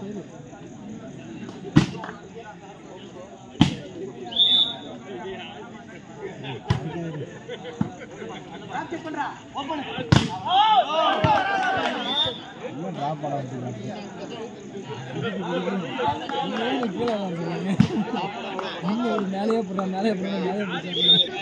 இன்னும் ட்ராப் பண்ண வந்துருக்காங்க கீழே வந்துருக்காங்க நீங்க ஒரு மேலேயே போடுற மேலேயே போடுற மேலேயே போடுற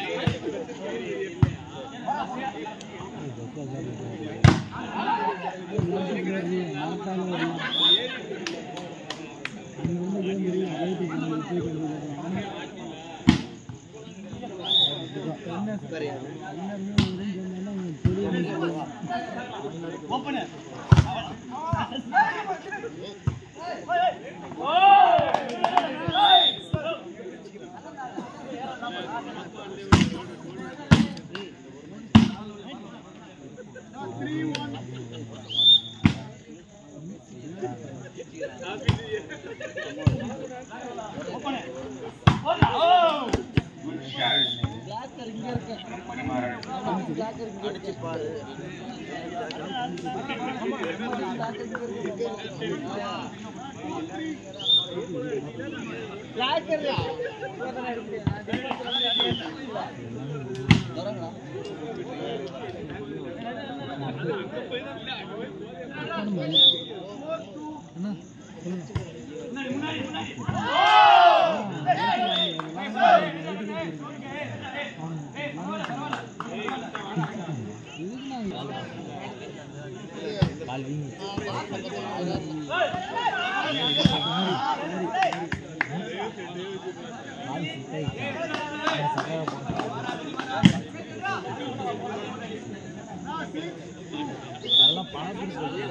அதெல்லாம் பணத்துக்கு சொல்லி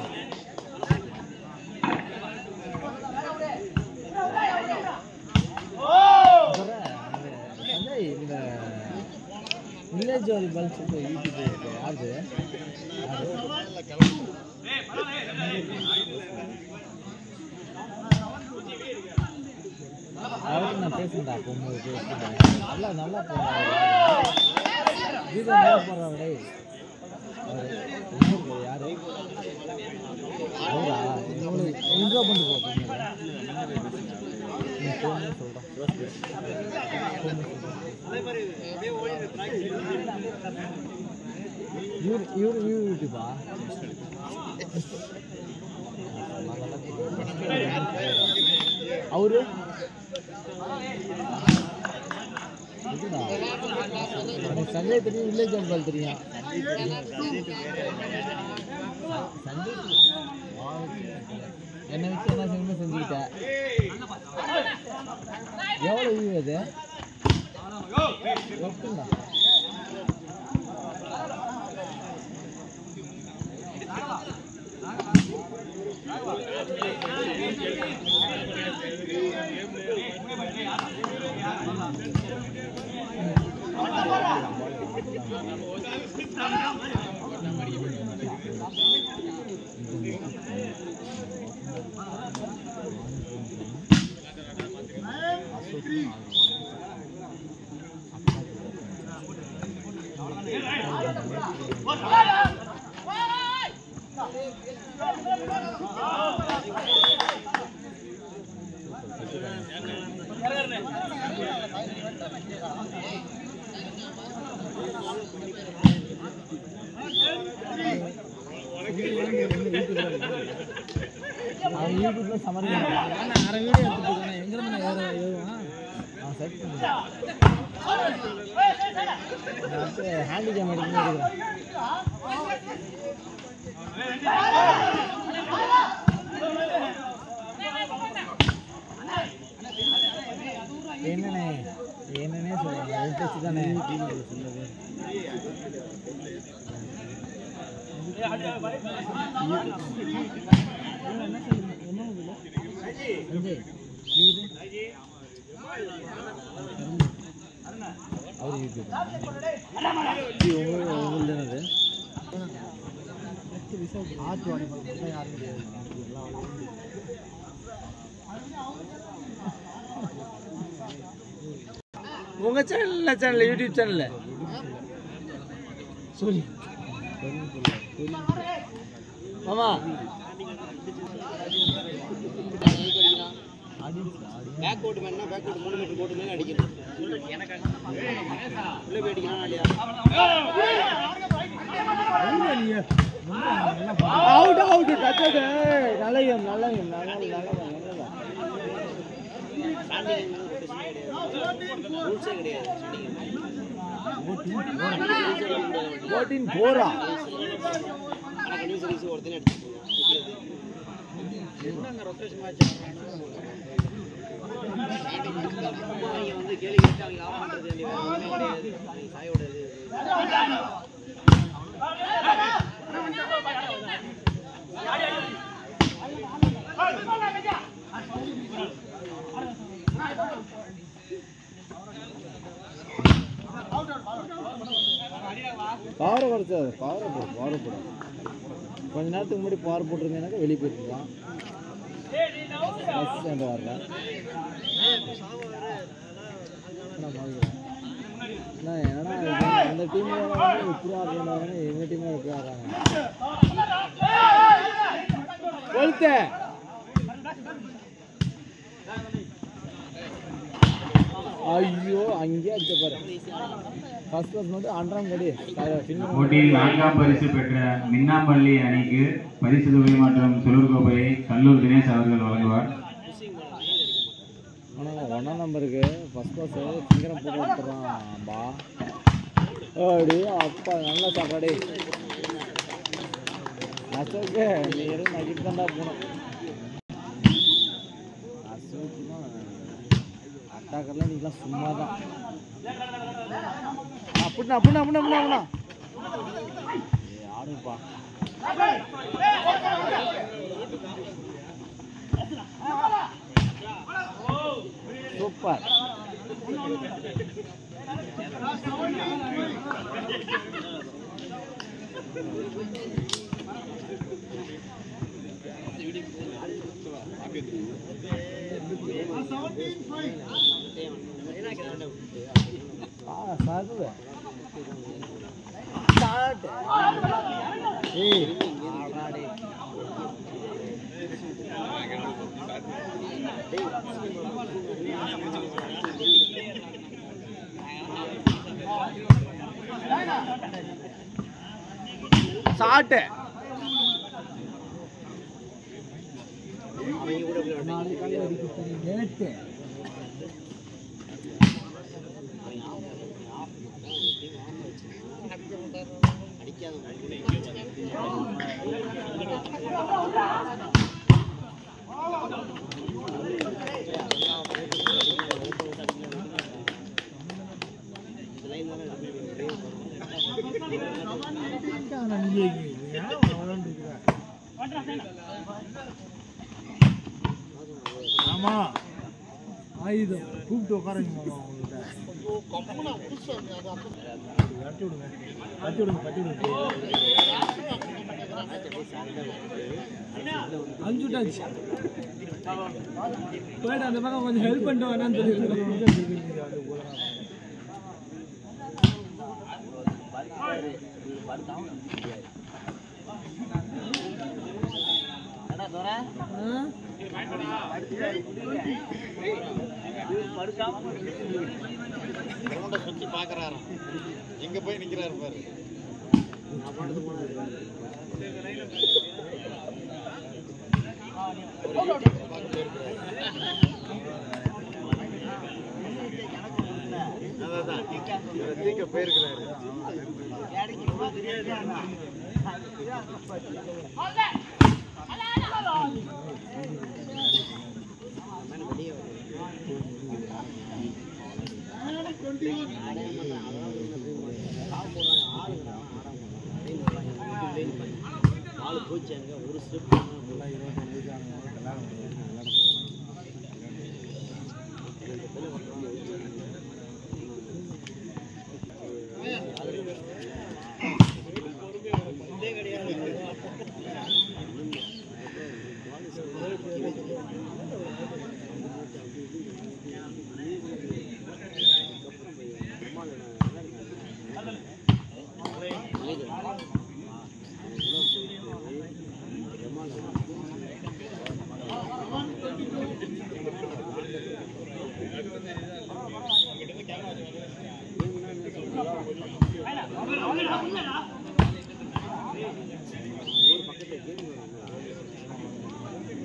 சஞ்சய் இந்த வில்லேஜ் வாலிபால் சொல்லிட்டு யூடியூப் இருக்கு யாரு அவருக்கு நான் பேசுறேன்டா பொண்ணு பேசுறேன் நல்லா நல்லா போடுறாரு கீதா நல்லா போடுறாரு யாரு அவரா இன்ட்ரோ பண்ணிட்டு போ நீ போன்னு சொல்கிறேன் இவர் இவர் இவர் யூடியூபா அவரு இதுடா. எனக்கு சஞ்சய் தெரியும் வில்லேஜ் அம்பால் தெரியும் சஞ்சய் என்னை வச்சு என்ன செய்யணுமோ செஞ்சுக்கிட்டேன் எவ்வளோ வியூ அது ஒர்க்குண்டா அவன் யூடியூப்ல சமரி அரை வீடியோ எடுத்துட்டு இருக்கானே எங்க இருந்து நான் ஏற ஏறுவான் அவன் செட் பண்ணி ஹேண்டி கேம் எடுக்கணும் எடுக்கிறேன் என்னண்ணே என்னன்னே சொல்லுங்க இன்ட்ரெஸ்ட் தானே அவர் யூடியூப் இது உங்க உங்களுது என்னது ஆத்து வாடி யாரும் கிடையாது உங்க சேனல்ல சேனல்ல யூடியூப் சேனல்ல சொல்லி மாமா பேக் கோட் மேனா பேக் கோட் மூணு மீட்டர் கோட் மேலே அடிக்கணும் உள்ள போய் அடிக்கணும் இல்லையா அவுட் அவுட் டச் நல்ல கேம் நல்ல கேம் நல்ல நல்ல நல்ல ஸ்டாண்டிங் கிடையாது ரூல்ஸே கிடையாது ஃபோர்டீன் ஃபோரா ஆனால் கன்யூ சர்வீஸ் ஒருத்தனே அடிச்சுட்டு என்னங்க ரொட்டேஷன் மேட்ச் அவங்க வந்து கேள்வி கேட்டு அவங்க ஆஃப் பண்ணுறது வேண்டிய வேற ஒண்ணுமே கிடையாது அவங்க சாயோட இது பவரை குறைச்சாது பவரை போடு பவரை போடு கொஞ்ச நேரத்துக்கு முன்னாடி பவர் போட்டிருந்தேனாக்கா வெளியே போயிருக்கலாம் பஸ் ஸ்டாண்ட் வரல நான் மறந்துட்டேன். நான் என்னடா இது, அந்த டீமில் வந்து இப்படி ஆடுறாங்க எங்கள் டீமில் எப்படி ஆடுறாங்க கொளுத்து ஐயோ அங்கேயே அடிச்ச பாரு ஃபர்ஸ்ட் கிளாஸ் மட்டும் அன்றாம் கடி ஃபின்னிங் போட்டியில் நான்காம் பரிசு பெற்ற மின்னாம்பள்ளி அணிக்கு பரிசு தொகை மற்றும் சுழற் கோப்பையை கல்லூர் தினேஷ் அவர்கள் வழங்குவார் ஆனால் ஒன்றாம் நம்பருக்கு ஃபர்ஸ்ட் கிளாஸ் சிங்கரம் போட்டு விட்டுறான் பா அடி அப்பா நல்ல சாப்பாடு அசோக்கு நீ இருந்து நக்கிட்டு தான்டா போகணும் அசோக்கு தான் அட்டாக்கர்லாம் நீங்களாம் சும்மா தான் அப்படின்னா அப்படின்னா அப்படின்னா அப்படின்னா அப்படின்னா ஏய், ஆடுப்பா சூப்பர் ஆ சாகுது ஸ்டார்ட் ஏய் ஆடாடே சாட்டு அவங்க கூட எப்படி விளையாடுறாங்க? நேற்று ஆமா ஆயுதம் கூப்பிட்டு உட்காருங்க மாமா உங்கள்கிட்ட கட்டி விடுங்க கட்டி விடுங்க கட்டி விடுங்க அஞ்சு விட்டாச்சு போயிட்டு அந்த பக்கம் கொஞ்சம் ஹெல்ப் பண்ணிட்டு வேணான்னு சொல்லி கிரவுண்டை சுற்றி பார்க்குறாராம் எங்கே போய் நிற்கிறாரு பாரு அதான் தீக்க போயிருக்கிறாரு ஆள் போச்சாங்க ஒரு ஸ்டெப்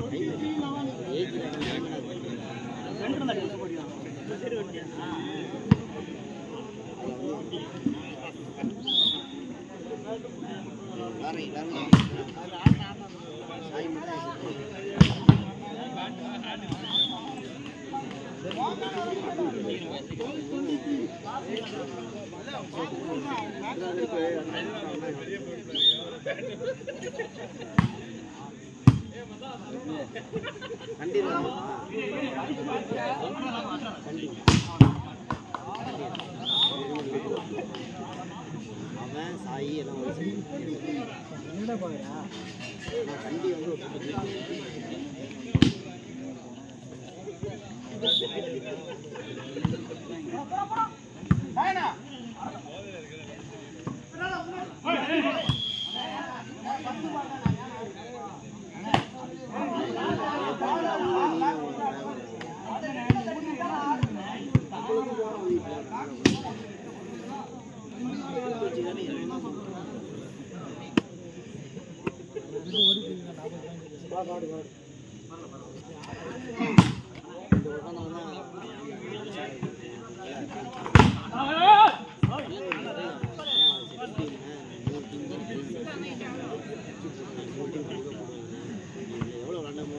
அவன் சாயி எல்லாம் ஒரு எங்கடா போகிறா நான் கண்டி வந்து ஒரு எவ்வளோ வேண்டாமோ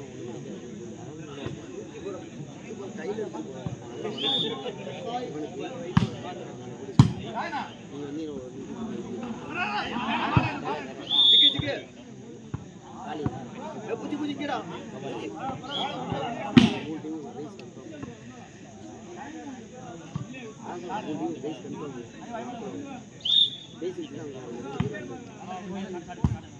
சிக்கு சிக்கு காலி புச்சி புச்சிக்கடா பேசிட்டு